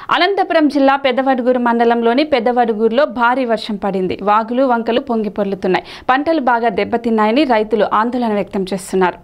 అనంతపురం జిల్లా పెద్దవడుగూరు మండలంలోని పెద్దవడుగూరులో భారీ వర్షం పడింది వాగులు వంకలు పొంగి పొర్లుతున్నాయి పంటలు బాగా దెబ్బతిన్నాయని రైతులు ఆందోళన వ్యక్తం చేస్తున్నారు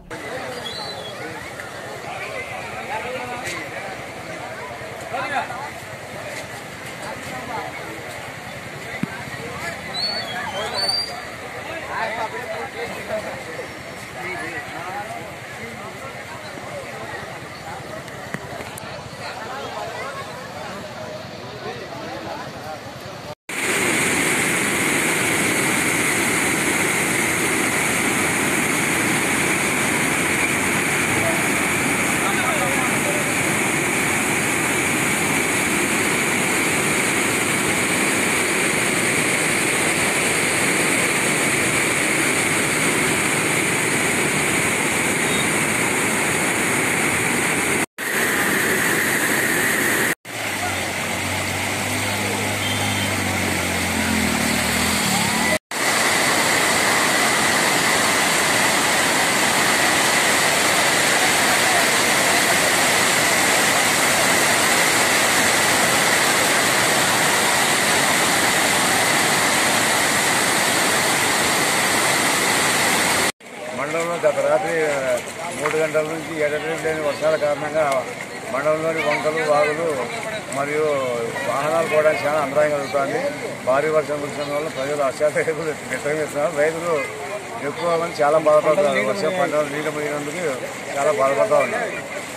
మండలంలో గత రాత్రి ఆ, మూడు గంటల నుంచి ఎడతెరిపి లేని వర్షాల కారణంగా మండలంలోని వంకలు వాగులు మరియు వాహనాలు కూడా చాలా అంతరాయం కలుగుతుంది భారీ వర్షం కురిసిన వల్ల ప్రజలు అత్యాధికులు వ్యక్తమిస్తున్నారు రైతులు ఎక్కువ మంది చాలా బాధపడుతున్నారు వర్షం పంటలు నీళ్ళు మునిగినందుకు చాలా బాధపడుతూ ఉన్నారు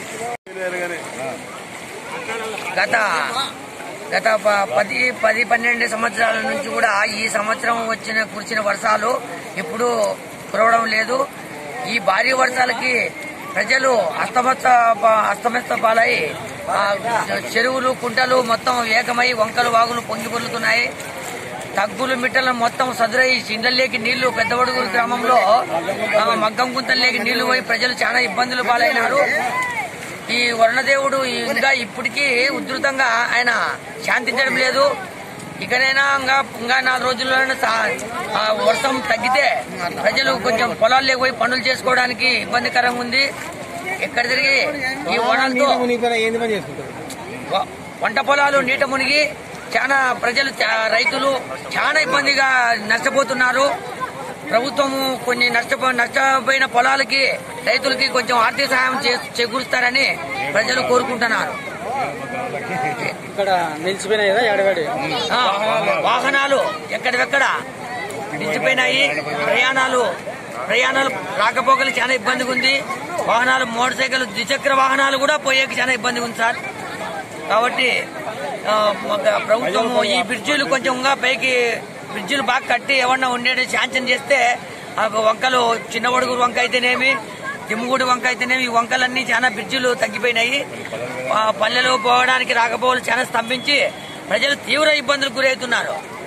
గత గత ప- పది పది పన్నెండు సంవత్సరాల నుంచి కూడా ఈ సంవత్సరం వచ్చిన కురిసిన వర్షాలు ఇప్పుడు కురవడం లేదు ఈ భారీ వర్షాలకి ప్రజలు అస్తమస్త ప- అస్తమస్త పాలై ఆ, చెరువులు కుంటలు మొత్తం ఏకమై వంకలు వాగులు పొంగి పొర్లుతున్నాయి తగ్గులు మిట్టలు మొత్తం సదురై చిండల్లేకి నీళ్లు పెద్దవడుగురు గ్రామంలో ఆ, మగ్గం గుంతల్లేకి నీళ్లు పోయి ప్రజలు చాలా ఇబ్బందులు పాలైనారు ఈ వరుణదేవుడు ఇంకా ఇప్పటికీ ఉధృతంగా ఆయన శాంతించడం లేదు ఇకనైనా ఇంకా ఇంకా నాలుగు రోజుల్లోనే సా- ఆ వర్షం తగ్గితే ప్రజలు కొంచెం పొలాల్లోకి పోయి పనులు చేసుకోవడానికి ఇబ్బందికరంగా ఉంది ఎక్కడ తిరిగి ఈ వనలతో ఏంది పని చేసుకుంటారు వ- పంట పొలాలు నీట మునిగి చాలా ప్రజలు చా- రైతులు చాలా ఇబ్బందిగా నష్టపోతున్నారు ప్రభుత్వము కొన్ని నష్టపో నష్టపోయిన పొలాలకి రైతులకి కొంచెం ఆర్థిక సహాయం చే- చేకూరుస్తారని ప్రజలు కోరుకుంటున్నారు ఇక్కడ నిలిచిపోయినాయి కదా ఎడబడి ఆ, వాహనాలు ఎక్కడివెక్కడ నిలిచిపోయినాయి ప్రయాణాలు ప్రయాణాలు రాకపోకలు చాలా ఇబ్బందిగా ఉంది వాహనాలు మోటార్ సైకిల్ ద్విచక్ర వాహనాలు కూడా పోయేకి చాలా ఇబ్బందిగా ఉంది సార్ కాబట్టి ఆ, మాకు ప్రభుత్వం ఈ బ్రిడ్జిలు కొంచెం ఇంకా పైకి బ్రిడ్జిలు బాగా కట్టి ఏమన్నా ఉండేది శాంక్షన్ చేస్తే ఆ వంకలు చిన్న ఒడుగురు వంక అయితేనేమి దిమ్ముగూడి వంక అయితేనేమి ఈ వంకలన్నీ చాలా బ్రిడ్జిలు తగ్గిపోయినాయి ఆ, పల్లెలు పోవడానికి రాకపోవలు చాలా స్తంభించి ప్రజలు తీవ్ర ఇబ్బందులకు గురవుతున్నారు